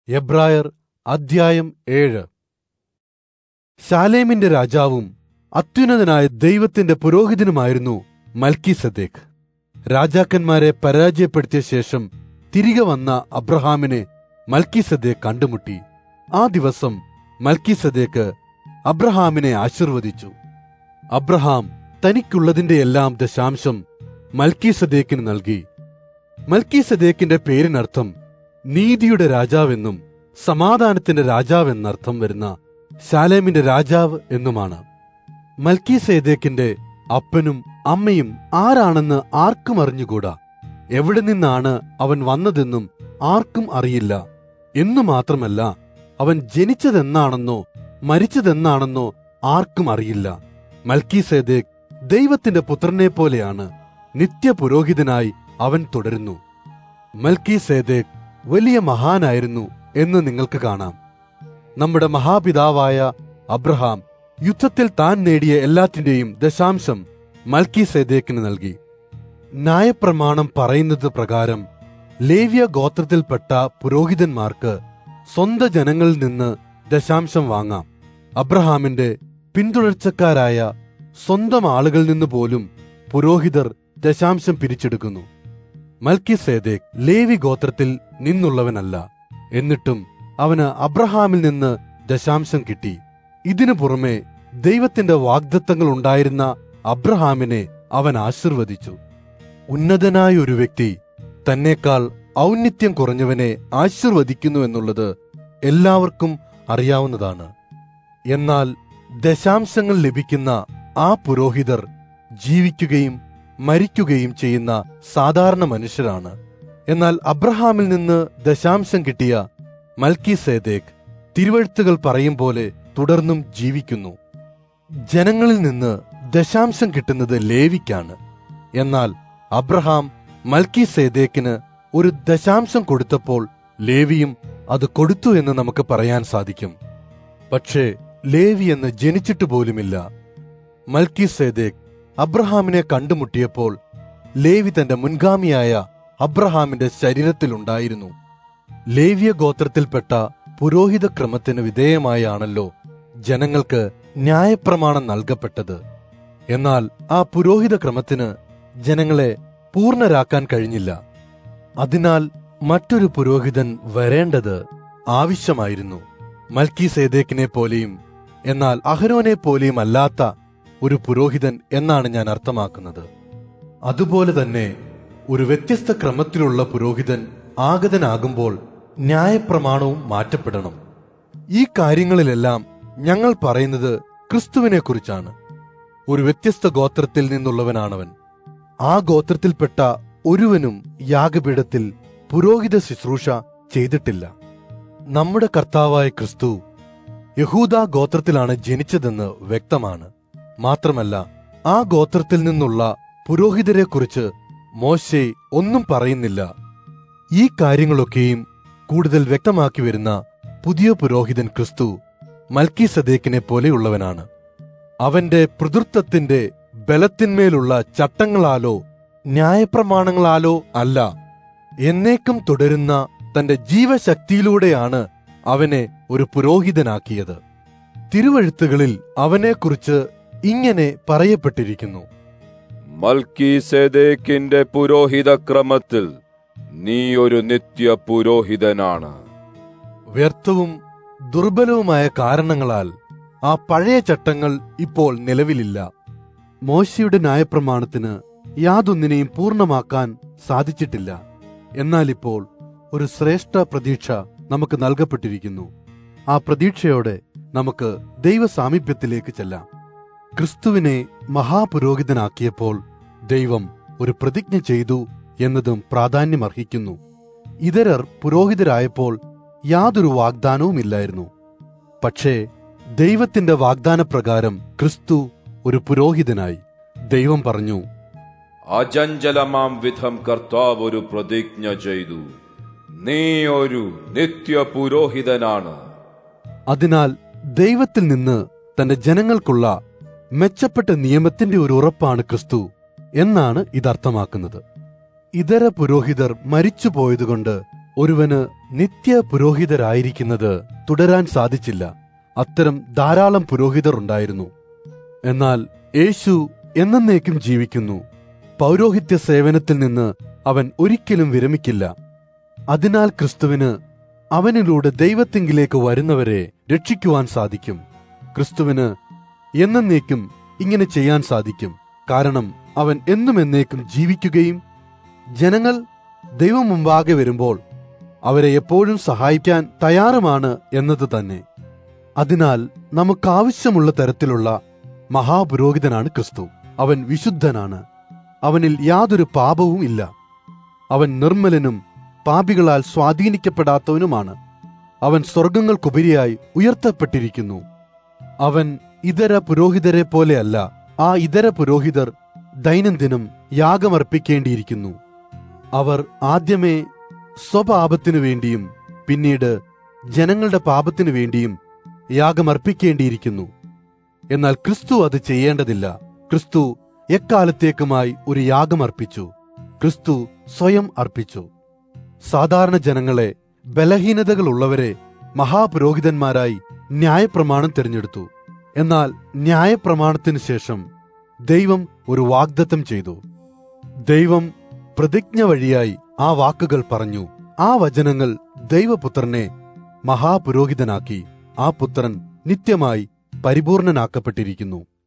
എബ്രായർ അധ്യായം ഏഴ് ശാലേമിന്റെ രാജാവും അത്യുന്നതനായ ദൈവത്തിന്റെ പുരോഹിതനുമായിരുന്നു മൽക്കിസദേക്ക് രാജാക്കന്മാരെ പരാജയപ്പെടുത്തിയ ശേഷം തിരികെ വന്ന അബ്രഹാമിനെ മൽക്കിസദേക്ക് കണ്ടുമുട്ടി ആ ദിവസം മൽക്കിസദേക്ക് അബ്രഹാമിനെ ആശീർവദിച്ചു അബ്രഹാം തനിക്കുള്ളതിന്റെ എല്ലാം ദശാംശം മൽക്കിസദേക്കിന് നൽകി മൽക്കിസദേക്കിന്റെ പേരിനർത്ഥം നീതിയുടെ രാജാവെന്നും സമാധാനത്തിന്റെ രാജാവെന്നർത്ഥം വരുന്ന ശാലേമിന്റെ രാജാവ് എന്നുമാണ് മൽക്കീസേദേക്കിന്റെ അപ്പനും അമ്മയും ആരാണെന്ന് ആർക്കും അറിഞ്ഞുകൂടാ എവിടെ നിന്നാണ് അവൻ വന്നതെന്നും ആർക്കും അറിയില്ല എന്നു മാത്രമല്ല അവൻ ജനിച്ചതെന്നാണെന്നോ മരിച്ചതെന്നാണെന്നോ ആർക്കും അറിയില്ല മൽക്കീസേദേക്ക് ദൈവത്തിന്റെ പുത്രനെ പോലെയാണ് നിത്യപുരോഹിതനായി അവൻ തുടരുന്നു മൽക്കീസേദേക്ക് വലിയ മഹാനായിരുന്നു എന്ന് നിങ്ങൾക്ക് കാണാം നമ്മുടെ മഹാപിതാവായ അബ്രഹാം യുദ്ധത്തിൽ താൻ നേടിയ എല്ലാത്തിന്റെയും ദശാംശം മൽക്കി സേദേക്കിന് നൽകി ന്യായപ്രമാണം പറയുന്നത് പ്രകാരം ലേവ്യ ഗോത്രത്തിൽപ്പെട്ട പുരോഹിതന്മാർക്ക് സ്വന്തം ജനങ്ങളിൽ നിന്ന് ദശാംശം വാങ്ങാം അബ്രഹാമിന്റെ പിന്തുടർച്ചക്കാരായ സ്വന്തം ആളുകളിൽ നിന്ന് പോലും പുരോഹിതർ ദശാംശം പിരിച്ചെടുക്കുന്നു മൽക്കി സേദേക് ലേവി ഗോത്രത്തിൽ നിന്നുള്ളവനല്ല എന്നിട്ടും അവന് അബ്രഹാമിൽ നിന്ന് ദശാംശം കിട്ടി ഇതിനു പുറമെ ദൈവത്തിന്റെ വാഗ്ദത്തങ്ങൾ ഉണ്ടായിരുന്ന അബ്രഹാമിനെ അവൻ ആശീർവദിച്ചു ഉന്നതനായ ഒരു വ്യക്തി തന്നേക്കാൾ ഔന്നിത്യം കുറഞ്ഞവനെ ആശീർവദിക്കുന്നു എന്നുള്ളത് എല്ലാവർക്കും അറിയാവുന്നതാണ് എന്നാൽ ദശാംശങ്ങൾ ലഭിക്കുന്ന ആ പുരോഹിതർ ജീവിക്കുകയും മരിക്കുകയും ചെയ്യുന്ന സാധാരണ മനുഷ്യരാണ് എന്നാൽ അബ്രഹാമിൽ നിന്ന് ദശാംശം കിട്ടിയ മൽക്കി സേദേക് തിരുവഴുത്തുകൾ പറയും പോലെ തുടർന്നും ജീവിക്കുന്നു ജനങ്ങളിൽ നിന്ന് ദശാംശം കിട്ടുന്നത് ലേവിക്കാണ് എന്നാൽ അബ്രഹാം മൽക്കി സേദേക്കിന് ഒരു ദശാംശം കൊടുത്തപ്പോൾ ലേവിയും അത് കൊടുത്തു എന്ന് നമുക്ക് പറയാൻ സാധിക്കും പക്ഷേ ലേവി എന്ന് ജനിച്ചിട്ട് പോലുമില്ല മൽക്കി സേദേക് അബ്രഹാമിനെ കണ്ടുമുട്ടിയപ്പോൾ ലേവി തന്റെ മുൻഗാമിയായ അബ്രഹാമിന്റെ ശരീരത്തിലുണ്ടായിരുന്നു ലേവ്യ ഗോത്രത്തിൽപ്പെട്ട പുരോഹിത ക്രമത്തിന് വിധേയമായാണല്ലോ ജനങ്ങൾക്ക് ന്യായപ്രമാണം നൽകപ്പെട്ടത് എന്നാൽ ആ പുരോഹിത ക്രമത്തിന് ജനങ്ങളെ പൂർണ്ണരാക്കാൻ കഴിഞ്ഞില്ല അതിനാൽ മറ്റൊരു പുരോഹിതൻ വരേണ്ടത് ആവശ്യമായിരുന്നു മൽക്കി സേദേക്കിനെ പോലെയും എന്നാൽ അഹരോനെ പോലെയും അല്ലാത്ത ഒരു പുരോഹിതൻ എന്നാണ് ഞാൻ അർത്ഥമാക്കുന്നത് അതുപോലെ തന്നെ ഒരു വ്യത്യസ്ത ക്രമത്തിലുള്ള പുരോഹിതൻ ആഗതനാകുമ്പോൾ ന്യായപ്രമാണവും മാറ്റപ്പെടണം ഈ കാര്യങ്ങളിലെല്ലാം ഞങ്ങൾ പറയുന്നത് ക്രിസ്തുവിനെ കുറിച്ചാണ് ഒരു വ്യത്യസ്ത ഗോത്രത്തിൽ നിന്നുള്ളവനാണവൻ ആ ഗോത്രത്തിൽപ്പെട്ട ഒരുവനും യാഗപീഠത്തിൽ പുരോഹിത ശുശ്രൂഷ ചെയ്തിട്ടില്ല നമ്മുടെ കർത്താവായ ക്രിസ്തു യഹൂദ ഗോത്രത്തിലാണ് ജനിച്ചതെന്ന് വ്യക്തമാണ് മാത്രമല്ല ആ ഗോത്രത്തിൽ നിന്നുള്ള പുരോഹിതരെക്കുറിച്ച് മോശെ ഒന്നും പറയുന്നില്ല ഈ കാര്യങ്ങളൊക്കെയും കൂടുതൽ വ്യക്തമാക്കി വരുന്ന പുതിയ പുരോഹിതൻ ക്രിസ്തു മൽക്കി സദേക്കിനെ പോലെയുള്ളവനാണ് അവന്റെ പിതൃത്വത്തിന്റെ ബലത്തിന്മേലുള്ള ചട്ടങ്ങളാലോ ന്യായപ്രമാണങ്ങളാലോ അല്ല എന്നേക്കും തുടരുന്ന തന്റെ ജീവശക്തിയിലൂടെയാണ് അവനെ ഒരു പുരോഹിതനാക്കിയത് തിരുവഴുത്തുകളിൽ അവനെക്കുറിച്ച് ഇങ്ങനെ പറയപ്പെട്ടിരിക്കുന്നു മൽക്കീസേദേക്കിന്റെ പുരോഹിത ക്രമത്തിൽ നീ ഒരു നിത്യ പുരോഹിതനാണ് വ്യർത്ഥവും ദുർബലവുമായ കാരണങ്ങളാൽ ആ പഴയ ചട്ടങ്ങൾ ഇപ്പോൾ നിലവിലില്ല മോശയുടെ ന്യായപ്രമാണത്തിന് യാതൊന്നിനെയും പൂർണ്ണമാക്കാൻ സാധിച്ചിട്ടില്ല എന്നാൽ ഇപ്പോൾ ഒരു ശ്രേഷ്ഠ പ്രതീക്ഷ നമുക്ക് നൽകപ്പെട്ടിരിക്കുന്നു ആ പ്രതീക്ഷയോടെ നമുക്ക് ദൈവ സാമീപ്യത്തിലേക്ക് ചെല്ലാം ക്രിസ്തുവിനെ മഹാപുരോഹിതനാക്കിയപ്പോൾ ദൈവം ഒരു പ്രതിജ്ഞ ചെയ്തു എന്നതും പ്രാധാന്യമർഹിക്കുന്നു ഇതരർ പുരോഹിതരായപ്പോൾ യാതൊരു വാഗ്ദാനവുമില്ലായിരുന്നു പക്ഷേ ദൈവത്തിന്റെ വാഗ്ദാനപ്രകാരം ക്രിസ്തു ഒരു പുരോഹിതനായി ദൈവം പറഞ്ഞു അജഞ്ചലമാം വിധം കർത്താവ് ഒരു പ്രതിജ്ഞ ചെയ്തു നീ ഒരു നിത്യ പുരോഹിതനാണ് അതിനാൽ ദൈവത്തിൽ നിന്ന് തന്റെ ജനങ്ങൾക്കുള്ള മെച്ചപ്പെട്ട നിയമത്തിന്റെ ഒരു ഉറപ്പാണ് ക്രിസ്തു എന്നാണ് ഇതർത്ഥമാക്കുന്നത് ഇതര പുരോഹിതർ മരിച്ചുപോയതുകൊണ്ട് ഒരുവന് നിത്യ പുരോഹിതരായിരിക്കുന്നത് തുടരാൻ സാധിച്ചില്ല അത്തരം ധാരാളം പുരോഹിതർ ഉണ്ടായിരുന്നു എന്നാൽ യേശു എന്നേക്കും ജീവിക്കുന്നു പൗരോഹിത്യ സേവനത്തിൽ നിന്ന് അവൻ ഒരിക്കലും വിരമിക്കില്ല അതിനാൽ ക്രിസ്തുവിന് അവനിലൂടെ ദൈവത്തിങ്കിലേക്ക് വരുന്നവരെ രക്ഷിക്കുവാൻ സാധിക്കും ക്രിസ്തുവിന് എന്നേക്കും ഇങ്ങനെ ചെയ്യാൻ സാധിക്കും കാരണം അവൻ എന്നും എന്നേക്കും ജീവിക്കുകയും ജനങ്ങൾ ദൈവം മുമ്പാകെ വരുമ്പോൾ അവരെ എപ്പോഴും സഹായിക്കാൻ തയ്യാറുമാണ് എന്നത് തന്നെ അതിനാൽ നമുക്കാവശ്യമുള്ള തരത്തിലുള്ള മഹാപുരോഹിതനാണ് ക്രിസ്തു അവൻ വിശുദ്ധനാണ് അവനിൽ യാതൊരു പാപവും ഇല്ല അവൻ നിർമ്മലനും പാപികളാൽ സ്വാധീനിക്കപ്പെടാത്തവനുമാണ് അവൻ സ്വർഗങ്ങൾക്കുപരിയായി ഉയർത്തപ്പെട്ടിരിക്കുന്നു അവൻ ഇതര പുരോഹിതരെ പോലെയല്ല ആ ഇതര പുരോഹിതർ ദൈനംദിനം യാഗമർപ്പിക്കേണ്ടിയിരിക്കുന്നു അവർ ആദ്യമേ സ്വപാപത്തിനു വേണ്ടിയും പിന്നീട് ജനങ്ങളുടെ പാപത്തിനു വേണ്ടിയും യാഗമർപ്പിക്കേണ്ടിയിരിക്കുന്നു എന്നാൽ ക്രിസ്തു അത് ചെയ്യേണ്ടതില്ല ക്രിസ്തു എക്കാലത്തേക്കുമായി ഒരു യാഗമർപ്പിച്ചു ക്രിസ്തു സ്വയം അർപ്പിച്ചു സാധാരണ ജനങ്ങളെ ബലഹീനതകളുള്ളവരെ മഹാപുരോഹിതന്മാരായി ന്യായപ്രമാണം തിരഞ്ഞെടുത്തു എന്നാൽ ന്യായപ്രമാണത്തിനു ശേഷം ദൈവം ഒരു വാഗ്ദത്തം ചെയ്തു ദൈവം പ്രതിജ്ഞ വഴിയായി ആ വാക്കുകൾ പറഞ്ഞു ആ വചനങ്ങൾ ദൈവപുത്രനെ മഹാപുരോഹിതനാക്കി ആ പുത്രൻ നിത്യമായി പരിപൂർണനാക്കപ്പെട്ടിരിക്കുന്നു